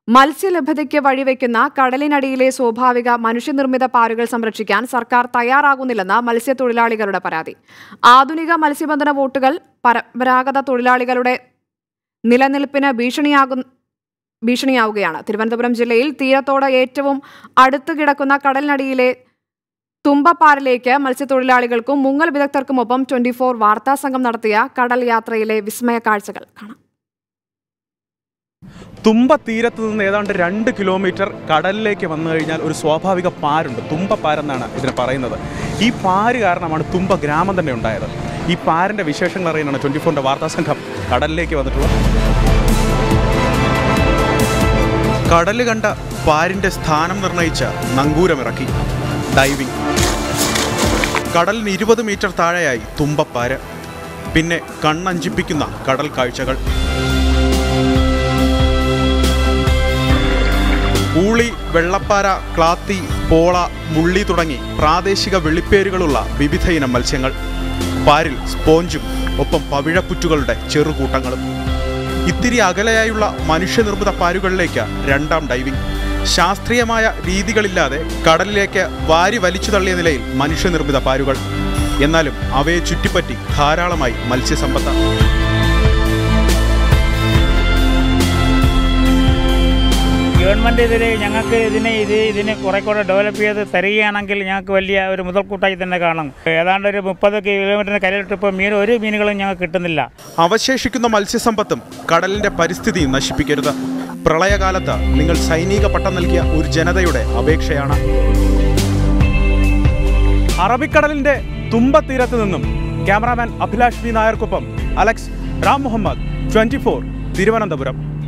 മത്സ്യലഭ്യതയ്ക്ക് വഴിവെക്കുന്ന കടലിനടിയിലെ സ്വാഭാവിക മനുഷ്യനിർമ്മിത പാരുകൾ സംരക്ഷിക്കാൻ സർക്കാർ തയ്യാറാകുന്നില്ലെന്ന് മത്സ്യത്തൊഴിലാളികളുടെ പരാതി ആധുനിക മത്സ്യബന്ധന ബോട്ടുകൾ പരമ്പരാഗത തൊഴിലാളികളുടെ നിലനിൽപ്പിന് ഭീഷണിയാകും ഭീഷണിയാവുകയാണ് തിരുവനന്തപുരം ജില്ലയിൽ തീരത്തോട് ഏറ്റവും അടുത്ത് കിടക്കുന്ന കടലിനടിയിലെ തുമ്പപ്പാറിലേക്ക് മത്സ്യത്തൊഴിലാളികൾക്കും മുങ്ങൽ വിദഗ്ധർക്കുമൊപ്പം ട്വന്റി ഫോർ വാർത്താ സംഘം നടത്തിയ കടൽ യാത്രയിലെ വിസ്മയ കാഴ്ചകൾ കാണാം തുമ്പ തീരത്ത് നിന്ന് ഏതാണ്ട് രണ്ട് കിലോമീറ്റർ കടലിലേക്ക് വന്നു കഴിഞ്ഞാൽ ഒരു സ്വാഭാവിക പാരുണ്ട് തുമ്പ പാരെന്നാണ് ഇതിനെ പറയുന്നത് ഈ പാര് കാരണമാണ് തുമ്പ ഗ്രാമം തന്നെ ഉണ്ടായത് ഈ പാരിൻ്റെ വിശേഷങ്ങൾ അറിയാനാണ് ട്വൻറ്റി ഫോറിൻ്റെ വാർത്താ സംഘം കടലിലേക്ക് വന്നിട്ടുള്ളത് കടൽ കണ്ട പാരിൻ്റെ സ്ഥാനം നിർണയിച്ച നങ്കൂരമിറക്കി ഡൈവിംഗ് കടലിന് ഇരുപത് മീറ്റർ താഴെയായി തുമ്പപ്പാര് പിന്നെ കണ്ണഞ്ചിപ്പിക്കുന്ന കടൽ കാഴ്ചകൾ ഊളി വെള്ളപ്പാര ക്ലാത്തി പോള മുള്ളി തുടങ്ങി പ്രാദേശിക വെള്ളിപ്പേരുകളുള്ള വിവിധ ഇനം മത്സ്യങ്ങൾ പാരിൽ സ്പോഞ്ചും ഒപ്പം പവിഴപ്പുറ്റുകളുടെ ചെറുകൂട്ടങ്ങളും ഇത്തിരി അകലെയായുള്ള മനുഷ്യനിർമ്മിത പാരുകളിലേക്ക് രണ്ടാം ഡൈവിംഗ് ശാസ്ത്രീയമായ രീതികളില്ലാതെ കടലിലേക്ക് വാരി വലിച്ചു തള്ളിയ നിലയിൽ മനുഷ്യനിർമ്മിത പാരുകൾ എന്നാലും അവയെ ചുറ്റിപ്പറ്റി ധാരാളമായി മത്സ്യസമ്പത്ത് ഗവൺമെൻറ് ഇതിൽ ഞങ്ങൾക്ക് ഇതിനെ ഇത് ഇതിനെ കുറെ കൂടെ ഡെവലപ്പ് ചെയ്ത് തരികയാണെങ്കിൽ ഞങ്ങൾക്ക് വലിയ ഒരു മുതൽക്കൂട്ടായി തന്നെ കാണും ഏതാണ്ട് ഒരു മുപ്പത് കിലോമീറ്ററിന് കരയിലിട്ട് ഇപ്പോൾ മീൻ ഒരു മീനുകളും ഞങ്ങൾക്ക് കിട്ടുന്നില്ല അവശേഷിക്കുന്ന മത്സ്യസമ്പത്തും കടലിന്റെ പരിസ്ഥിതി നശിപ്പിക്കരുത് പ്രളയകാലത്ത് നിങ്ങൾ സൈനിക പട്ടം നൽകിയ ഒരു ജനതയുടെ അപേക്ഷയാണ് അറബിക്കടലിന്റെ തുമ്പത്തീരത്ത് നിന്നും ക്യാമറാമാൻ അഭിലാഷ് വി നായർക്കൊപ്പം അലക്സ് റാം മുഹമ്മദ് ട്വന്റി തിരുവനന്തപുരം